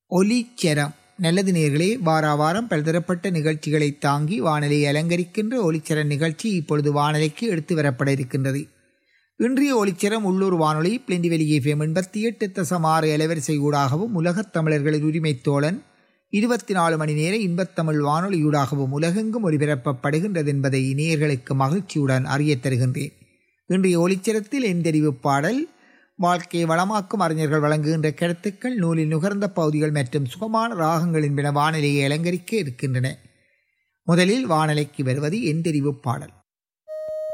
ஒலிச்சரம் நல்லது நேர்களே வார வாரம் பலதரப்பட்ட நிகழ்ச்சிகளை தாங்கி வானொலியை அலங்கரிக்கின்ற ஒலிச்சர நிகழ்ச்சி இப்பொழுது வானொலிக்கு எடுத்து வரப்பட இருக்கின்றது இன்றைய ஒளிச்சரம் உள்ளூர் வானொலி பிளெண்டிவெளி எஃப்எம் எண்பத்தி எட்டு தசம் ஆறு அலைவரிசை ஊடாகவும் உலகத் தமிழர்களின் உரிமை தோழன் இருபத்தி நாலு மணி நேர இன்பத்தமிழ் வானொலியூடாகவும் உலகெங்கும் ஒலிபரப்பப்படுகின்றது என்பதை நேயர்களுக்கு மகிழ்ச்சியுடன் அறியத் தருகின்றேன் இன்றைய ஒளிச்சரத்தில் என் தெரிவு பாடல் வாழ்க்கையை வளமாக்கும் அறிஞர்கள் வழங்குகின்ற கருத்துக்கள் நூலில் நுகர்ந்த பகுதிகள் மற்றும் சுகமான ராகங்கள் என்பன வானிலையை அலங்கரிக்க இருக்கின்றன முதலில் வானிலைக்கு வருவது என் தெரிவு பாடல்